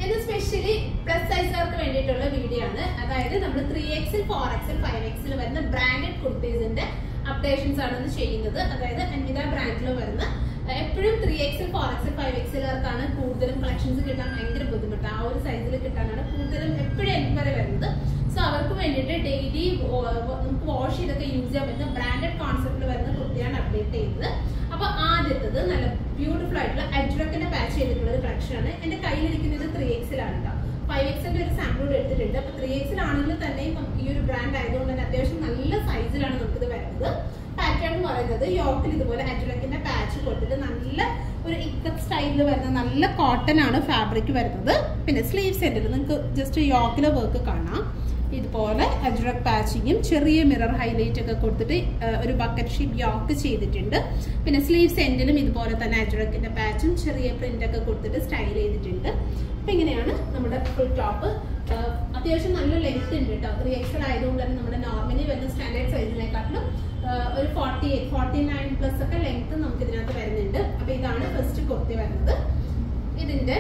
ഇത് specially plus സൈസുകാർക്ക് വേണ്ടിയിട്ടുള്ള video ആണ് അതായത് നമ്മൾ ത്രീ എക്സിൽ ഫോർ എക്സിൽ ഫൈവ് എക്സിൽ വരുന്ന ബ്രാൻഡഡ് കുർത്തീസിന്റെ അപ്ഡേഷൻസ് ആണ് ഇത് ചെയ്യുന്നത് അതായത് അൻവിത ബ്രാൻഡിൽ വരുന്ന എപ്പോഴും ത്രീ എക്സിൽ ഫോർ എക്സിൽ ഫൈവ് എക്സിലുകാർക്കാണ് കൂടുതലും കളക്ഷൻസ് കിട്ടാൻ ഭയങ്കര ബുദ്ധിമുട്ട് ആ ഒരു സൈസിൽ കിട്ടാനാണ് കൂടുതലും എപ്പോഴും എൻക്വയറി വരുന്നത് സോ അവർക്ക് വേണ്ടിയിട്ട് ഡെയിലി നമുക്ക് വാഷ് ചെയ്തൊക്കെ യൂസ് ചെയ്യാൻ പറ്റുന്ന ബ്രാൻഡഡ് കോൺസെപ്റ്റിൽ വരുന്ന കുർത്തിയാണ് അപ്ഡേറ്റ് ചെയ്യുന്നത് അപ്പൊ ആദ്യത്തത് നല്ല ബ്യൂട്ടിഫുൾ ആയിട്ടുള്ള അജ്രക്കിന്റെ പാച്ച് ചെയ്തിട്ടുള്ള ഒരു കളക്ഷൻ ആണ് എന്റെ കയ്യിലിരിക്കുന്നത് ത്രീ എക്സിലാണ് കേട്ടോ ഫൈവ് എക്സിന്റെ ഒരു സാമ്പിൾ കൂടെ എടുത്തിട്ടുണ്ട് അപ്പൊ ത്രീ എക്സിൽ ആണെങ്കിൽ തന്നെയും നമുക്ക് ഈ ഒരു ബ്രാൻഡ് ആയതുകൊണ്ട് തന്നെ അത്യാവശ്യം നല്ല സൈസിലാണ് നമുക്കിത് വരുന്നത് പാറ്റേൺ എന്ന് പറയുന്നത് യോക്കിൽ ഇതുപോലെ അജ്രക്കിന്റെ പാച്ച് കൊടുത്തിട്ട് നല്ല ഒരു ഇക്കത്ത് സ്റ്റൈലിൽ വരുന്ന നല്ല കോട്ടൺ ആണ് ഫാബ്രിക് വരുന്നത് പിന്നെ സ്ലീവ് സെന്റർ നിങ്ങൾക്ക് ജസ്റ്റ് യോക്കിലെ വർക്ക് കാണാം ഇതുപോലെ അജ്രക് പാച്ചിങ്ങും ചെറിയ മിറർ ഹൈലൈറ്റ് ഒക്കെ കൊടുത്തിട്ട് ആ, ഒരു ബക്കറ്റ് ഷേപ്പ് യോക്ക് ചെയ്തിട്ടുണ്ട് പിന്നെ സ്ലീവ് സെന്റിലും ഇതുപോലെ തന്നെ അജ്രക്കിന്റെ പാച്ചും ചെറിയ പ്രിന്റ് ഒക്കെ കൊടുത്തിട്ട് സ്റ്റൈൽ ചെയ്തിട്ടുണ്ട് അപ്പൊ ഇങ്ങനെയാണ് നമ്മുടെ ഫുൾ ടോപ്പ് അത്യാവശ്യം നല്ല ലെങ്ത് ഉണ്ട് കേട്ടോ ത്രീ എക്സൽ ആയതുകൊണ്ട് തന്നെ നമ്മുടെ നോർമലി വരുന്ന സ്റ്റാൻഡേർഡ് സൈസിനെക്കാട്ടിലും ഒരു forty eight forty nine plus ഒക്കെ ലെങ്ത് നമുക്ക് ഇതിനകത്ത് വരുന്നുണ്ട് അപ്പൊ ഇതാണ് ഫസ്റ്റ് കുർത്തി വരുന്നത് ഇതിന്റെ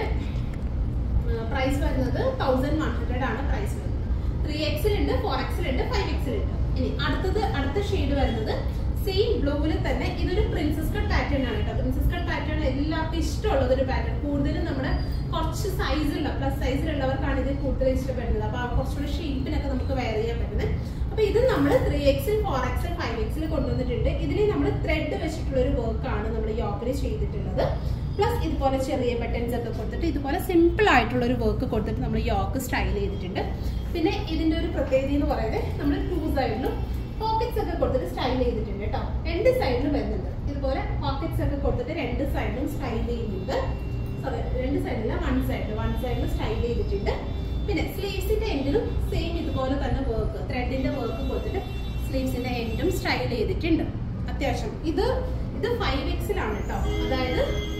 പ്രൈസ് വരുന്നത് തൗസൻഡ് വൺ ഹൺഡ്രഡ് ആണ് പ്രൈസ് വരുന്നത് ത്രീ എക്സിൽ ഉണ്ട് ഫോർ എക്സിൽ ഉണ്ട് ഫൈവ് എക്സിൽ ഉണ്ട് ഇനി അടുത്തത് അടുത്ത ഷെയ്ഡ് വരുന്നത് സെയിം ബ്ലൂവിൽ തന്നെ ഇതൊരു പ്രിൻസസ് കട്ട് പാറ്റേൺ ആണ് കേട്ടോ പ്രിൻസസ് കട്ട് പാറ്റേൺ എല്ലാവർക്കും ഇഷ്ടമുള്ളത് ഒരു പാറ്റേൺ കൂടുതലും നമ്മുടെ കുറച്ച് സൈസിലുള്ള പ്ലസ് സൈസിലുള്ളവർക്കാണ് ഇത് കൂടുതൽ ഇഷ്ടപ്പെടുന്നത് അപ്പൊ ആ കുറച്ചുകൂടി ഷേപ്പിനൊക്കെ നമുക്ക് വെയർ ചെയ്യാൻ പറ്റുന്നത് അപ്പൊ ഇത് നമ്മൾ ത്രീ എക്സിൽ ഫോർ എക്സിൽ ഫൈവ് എക്സിൽ കൊണ്ടുവന്നിട്ടുണ്ട് ഇതിൽ നമ്മൾ ത്രെഡ് വെച്ചിട്ടുള്ള ഒരു വർക്കാണ് നമ്മൾ യോക്കിൽ ചെയ്തിട്ടുള്ളത് പ്ലസ് ഇതുപോലെ ചെറിയ ബട്ടൺസ് ഒക്കെ കൊടുത്തിട്ട് ഇതുപോലെ സിമ്പിൾ ആയിട്ടുള്ള ഒരു വർക്ക് കൊടുത്തിട്ട് നമ്മൾ യോക്ക് സ്റ്റൈൽ ചെയ്തിട്ടുണ്ട് പിന്നെ ഇതിന്റെ ഒരു പ്രത്യേകത എന്ന് പറയുന്നത് നമ്മൾ ടൂ സൈഡിലും പോക്കറ്റ്സ് ഒക്കെ കൊടുത്തിട്ട് സ്റ്റൈൽ ചെയ്തിട്ടുണ്ട് കേട്ടോ രണ്ട് സൈഡിലും വരുന്നുണ്ട് ഇതുപോലെ പോക്കറ്റ്സ് ഒക്കെ കൊടുത്തിട്ട് രണ്ട് സൈഡിലും സ്റ്റൈൽ ചെയ്യുന്നുണ്ട് സോറി രണ്ട് സൈഡില്ല വൺ സൈഡിൽ വൺ സൈഡിൽ സ്റ്റൈൽ ചെയ്തിട്ടുണ്ട് പിന്നെ സ്ലീവ്സിന്റെ എൻഡിലും സെയിം ഇതുപോലെ തന്നെ വർക്ക് ത്രെഡിന്റെ വർക്ക് കൊടുത്തിട്ട് സ്ലീവ്സിന്റെ എൻഡും സ്റ്റൈൽ ചെയ്തിട്ടുണ്ട് അത്യാവശ്യം ഇത് ഇത് ഫൈവ് എക്സിലാണ് കേട്ടോ അതായത്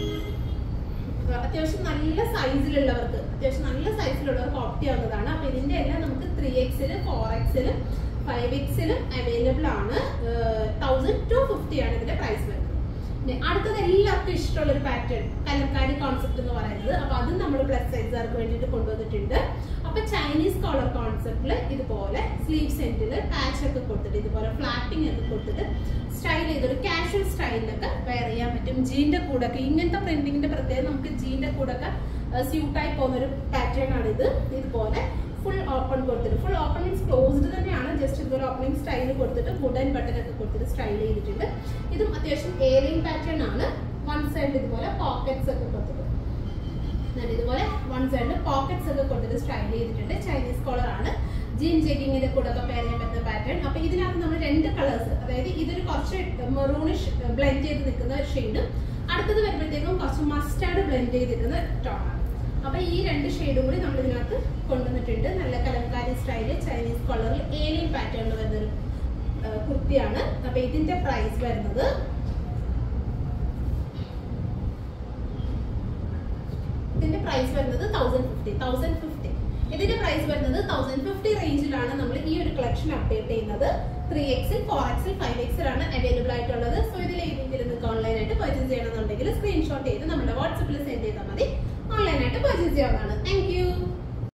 അത്യാവശ്യം നല്ല സൈസിലുള്ളവർക്ക് അത്യാവശ്യം നല്ല സൈസിലുള്ളവർക്ക് ഓപ്റ്റ് ചെയ്യാവുന്നതാണ് അപ്പൊ ഇതിന്റെ എല്ലാം നമുക്ക് ത്രീ എക്സിലും ഫോർ എക്സിലും ഫൈവ് എക്സിലും അവൈലബിൾ ആണ് തൗസൻഡ് ടു ഫിഫ്റ്റി ആണ് ഇതിന്റെ പ്രൈസ് വരുന്നത് ഇനി അടുത്തത് എല്ലാവർക്കും ഇഷ്ടമുള്ള ഒരു പാറ്റേൺ കലക്കാരി കോൺസെപ്റ്റ് എന്ന് പറയുന്നത് അപ്പൊ അത് നമ്മൾ പ്ലസ് സൈസുകാർക്ക് വേണ്ടിയിട്ട് കൊണ്ടുവന്നിട്ടുണ്ട് അപ്പൊ ചൈനീസ് കോളർ കോൺസെപ്റ്റിൽ ഇതുപോലെ സ്ലീവ് സെന്റില് പാച്ച് ഒക്കെ കൊടുത്തിട്ട് ഇതുപോലെ ഫ്ലാറ്റിംഗ് ഒക്കെ കൊടുത്തിട്ട് സ്റ്റൈൽ ചെയ്തൊരു കാഷ്വൽ സ്റ്റൈലിലൊക്കെ വെയർ ചെയ്യാൻ പറ്റും ജീന്റെ കൂടെ ഒക്കെ ഇങ്ങനത്തെ പ്രിന്റിങ്ങിന്റെ പ്രത്യേകത നമുക്ക് ജീന്റെ കൂടെ ഒക്കെ സ്യൂട്ടായി പോകുന്ന ഒരു പാറ്റേൺ ആണ് ഇത് ഇതുപോലെ ഫുൾ ഓപ്പൺ കൊടുത്തിട്ട് ഫുൾ ഓപ്പൺ മീൻസ് ക്ലോസ്ഡ് തന്നെയാണ് ജസ്റ്റ് ഇതുപോലെ ഓപ്പണിംഗ് സ്റ്റൈൽ കൊടുത്തിട്ട് വുഡൻ ബട്ടൺ ഒക്കെ കൊടുത്തിട്ട് സ്റ്റൈൽ ചെയ്തിട്ടുണ്ട് ഇതും അത്യാവശ്യം ഏലിയൻ പാറ്റേൺ ആണ് വൺ സൈഡ് ഇതുപോലെ പോക്കറ്റ്സ് ഒക്കെ കൊടുത്തിട്ട് എന്നിട്ട് ഇതുപോലെ വൺ സൈഡിൽ പോക്കറ്റ്സ് ഒക്കെ കൊടുത്തിട്ട് സ്റ്റൈൽ ചെയ്തിട്ടുണ്ട് ചൈനീസ് കോളർ ആണ് ജീൻ ജെഗിങ്ങിന്റെ കൂടെ ഒക്കെ പെയർ ചെയ്യാൻ പറ്റുന്ന പാറ്റേൺ അപ്പൊ ഇതിനകത്ത് നമ്മൾ രണ്ട് കളേഴ്സ് അതായത് ഇതൊരു കുറച്ച് മെറൂണിഷ് ബ്ലെൻഡ് ചെയ്ത് നിൽക്കുന്ന ഷെയ്ഡും അടുത്തത് വരുമ്പോഴത്തേക്കും കുറച്ച് മസ്റ്റാർഡ് ബ്ലെൻഡ് ചെയ്ത് നിൽക്കുന്ന ടോണാണ് അപ്പൊ ഈ രണ്ട് ഷെയ്ഡും കൂടി നമ്മൾ ഇതിനകത്ത് കൊണ്ടുവന്നിട്ടുണ്ട് നല്ല കലങ്കാരി സ്റ്റൈല് ചൈനീസ് കളറിൽ ഏലിയൻ പാറ്റേണിൽ വരുന്നൊരു ആ, കുർത്തിയാണ് അപ്പൊ ഇതിന്റെ പ്രൈസ് വരുന്നത് ഇതിന്റെ പ്രൈസ് വരുന്നത് തൗസൻഡ് ഫിഫ്റ്റി തൗസൻഡ് ഫിഫ്റ്റി ഇതിന്റെ പ്രൈസ് വരുന്നത് തൗസൻഡ് ഫിഫ്റ്റി റേഞ്ചിലാണ് നമ്മൾ ഈ ഒരു കളക്ഷൻ അപ്ഡേറ്റ് ചെയ്യുന്നത് ത്രീ എക്സിൽ ഫോർ എക്സിൽ ഫൈവ് എക്സിൽ ആണ് അവൈലബിൾ ആയിട്ടുള്ളത് സോ ഇതിൽ ഏതെങ്കിലും നിങ്ങൾക്ക് ഓൺലൈനായിട്ട് പർച്ചേസ് ചെയ്യണമെന്നുണ്ടെങ്കിൽ സ്ക്രീൻഷോട്ട് ചെയ്ത് നമ്മുടെ വാട്സപ്പിൽ സെൻഡ് ചെയ്താൽ മതി ഓൺലൈനായിട്ട് പർച്ചേസ് ചെയ്യാവുന്നതാണ് താങ്ക് യു